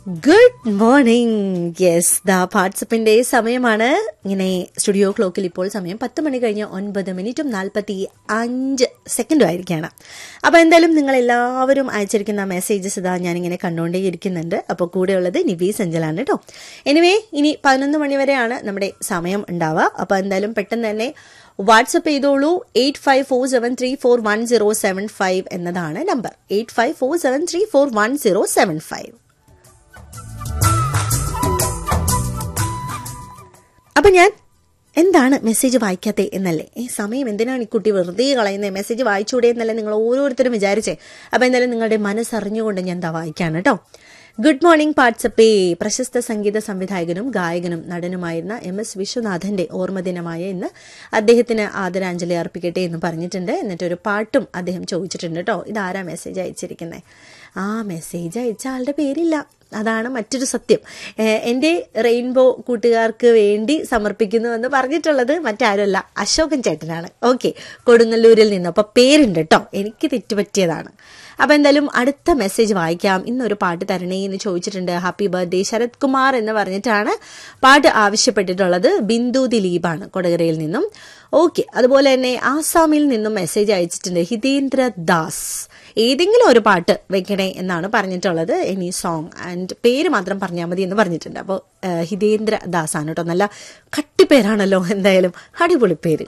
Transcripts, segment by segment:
good morning yes the വാട്സപ്പിന്റെ സമയമാണ് ഇങ്ങനെ സ്റ്റുഡിയോ ക്ലോക്കിൽ ഇപ്പോൾ സമയം പത്ത് മണി കഴിഞ്ഞ് ഒൻപത് മിനിറ്റും നാൽപ്പത്തി അഞ്ച് സെക്കൻഡും ആയിരിക്കുകയാണ് അപ്പോൾ എന്തായാലും നിങ്ങൾ എല്ലാവരും അയച്ചിരിക്കുന്ന മെസ്സേജസ് ഇതാ ഞാനിങ്ങനെ കണ്ടുകൊണ്ടേ ഇരിക്കുന്നുണ്ട് അപ്പോൾ കൂടെയുള്ളത് നിവി സഞ്ചലാണ് കേട്ടോ എനിവേ ഇനി പതിനൊന്ന് മണി വരെയാണ് നമ്മുടെ സമയം ഉണ്ടാവുക അപ്പോൾ എന്തായാലും പെട്ടെന്ന് തന്നെ വാട്സപ്പ് ചെയ്തോളൂ eight five four seven three four one zero seven five എന്നതാണ് number eight five four seven three four one zero seven five അപ്പൊ ഞാൻ എന്താണ് മെസ്സേജ് വായിക്കാത്തേ എന്നല്ലേ ഈ സമയം എന്തിനാണ് ഈ കുട്ടി വെറുതെ കളയുന്നത് മെസ്സേജ് വായിച്ചൂടെ എന്നല്ലേ നിങ്ങൾ ഓരോരുത്തരും വിചാരിച്ചേ അപ്പൊ എന്തായാലും നിങ്ങളുടെ മനസ്സറിഞ്ഞുകൊണ്ട് ഞാൻ എന്താ വായിക്കാണ് കേട്ടോ ഗുഡ് മോർണിംഗ് പാട്സപ്പേ പ്രശസ്ത സംഗീത സംവിധായകനും ഗായകനും നടനുമായിരുന്ന എം എസ് വിശ്വനാഥന്റെ ഓർമ്മദിനമായ ഇന്ന് അദ്ദേഹത്തിന് ആദരാഞ്ജലി അർപ്പിക്കട്ടെ എന്ന് പറഞ്ഞിട്ടുണ്ട് എന്നിട്ട് ഒരു പാട്ടും അദ്ദേഹം ചോദിച്ചിട്ടുണ്ട് കേട്ടോ ഇതാരാ മെസ്സേജ് അയച്ചിരിക്കുന്നത് ആ മെസ്സേജ് അയച്ച ആളുടെ പേരില്ല അതാണ് മറ്റൊരു സത്യം എൻ്റെ റെയിൻബോ കൂട്ടുകാർക്ക് വേണ്ടി സമർപ്പിക്കുന്നു എന്ന് പറഞ്ഞിട്ടുള്ളത് മറ്റാരുമല്ല അശോകൻ ചേട്ടനാണ് ഓക്കെ കൊടുങ്ങല്ലൂരിൽ നിന്ന് അപ്പോൾ പേരുണ്ട് കേട്ടോ എനിക്ക് തെറ്റുപറ്റിയതാണ് അപ്പോൾ എന്തായാലും അടുത്ത മെസ്സേജ് വായിക്കാം ഇന്നൊരു പാട്ട് തരണേ എന്ന് ചോദിച്ചിട്ടുണ്ട് ഹാപ്പി ബർത്ത്ഡേ ശരത് കുമാർ എന്ന് പറഞ്ഞിട്ടാണ് പാട്ട് ആവശ്യപ്പെട്ടിട്ടുള്ളത് ബിന്ദു ദിലീപാണ് കൊടകരയിൽ നിന്നും ഓക്കെ അതുപോലെ തന്നെ ആസാമിൽ നിന്നും മെസ്സേജ് അയച്ചിട്ടുണ്ട് ഹിതേന്ദ്ര ദാസ് ഏതെങ്കിലും ഒരു പാട്ട് വെക്കണേ എന്നാണ് പറഞ്ഞിട്ടുള്ളത് എനി സോങ് ആൻഡ് പേര് മാത്രം പറഞ്ഞാൽ മതി എന്ന് പറഞ്ഞിട്ടുണ്ട് അപ്പോൾ ഹിതേന്ദ്ര ദാസ് ആണ് കേട്ടോ നല്ല കട്ടിപ്പേരാണല്ലോ എന്തായാലും അടിപൊളി പേര്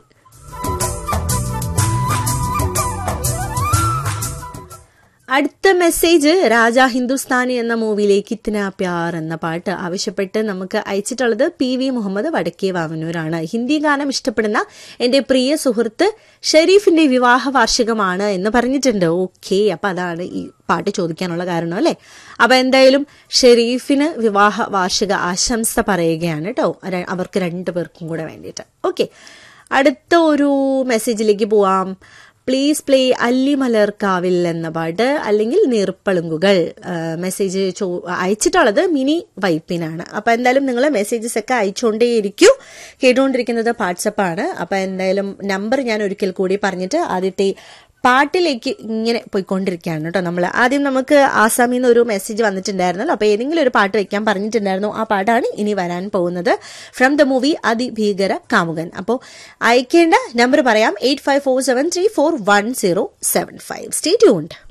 അടുത്ത മെസ്സേജ് രാജാ ഹിന്ദുസ്ഥാനി എന്ന മൂവിയിലേക്ക് ഇത്തിന പ്യാർ എന്ന പാട്ട് ആവശ്യപ്പെട്ട് നമുക്ക് അയച്ചിട്ടുള്ളത് പി വി മുഹമ്മദ് വടക്കേ വാമനൂരാണ് ഹിന്ദി ഗാനം ഇഷ്ടപ്പെടുന്ന എന്റെ പ്രിയ സുഹൃത്ത് ഷെരീഫിന്റെ വിവാഹ വാർഷികമാണ് എന്ന് പറഞ്ഞിട്ടുണ്ട് ഓക്കെ അപ്പൊ അതാണ് ഈ പാട്ട് ചോദിക്കാനുള്ള കാരണം അല്ലേ അപ്പൊ എന്തായാലും ഷെരീഫിന് വിവാഹ വാർഷിക ആശംസ പറയുകയാണ് കേട്ടോ അവർക്ക് രണ്ടു പേർക്കും കൂടെ വേണ്ടിയിട്ട് ഓക്കെ അടുത്ത ഒരു മെസ്സേജിലേക്ക് പോവാം പ്ലീസ് പ്ലേ അല്ലിമലർക്കാവിൽ എന്ന പാട്ട് അല്ലെങ്കിൽ നീർപ്പളുങ്കുകൾ മെസ്സേജ് ചോ അയച്ചിട്ടുള്ളത് മിനി വൈപ്പിനാണ് അപ്പം എന്തായാലും നിങ്ങൾ മെസ്സേജസ് ഒക്കെ അയച്ചുകൊണ്ടേയിരിക്കൂ കേട്ടുകൊണ്ടിരിക്കുന്നത് വാട്സപ്പാണ് അപ്പം എന്തായാലും നമ്പർ ഞാൻ ഒരിക്കൽ കൂടി പറഞ്ഞിട്ട് ആദ്യത്തെ പാട്ടിലേക്ക് ഇങ്ങനെ പോയിക്കൊണ്ടിരിക്കുകയാണ് കേട്ടോ നമ്മൾ ആദ്യം നമുക്ക് ആസാമിൽ നിന്ന് ഒരു മെസ്സേജ് വന്നിട്ടുണ്ടായിരുന്നല്ലോ അപ്പോൾ ഏതെങ്കിലും ഒരു പാട്ട് വെക്കാൻ പറഞ്ഞിട്ടുണ്ടായിരുന്നു ആ പാട്ടാണ് ഇനി വരാൻ പോകുന്നത് ഫ്രം ദ മൂവി അതിഭീകര കാമുകൻ അപ്പോൾ അയക്കേണ്ട നമ്പർ പറയാം eight five four seven three four one zero seven five stay tuned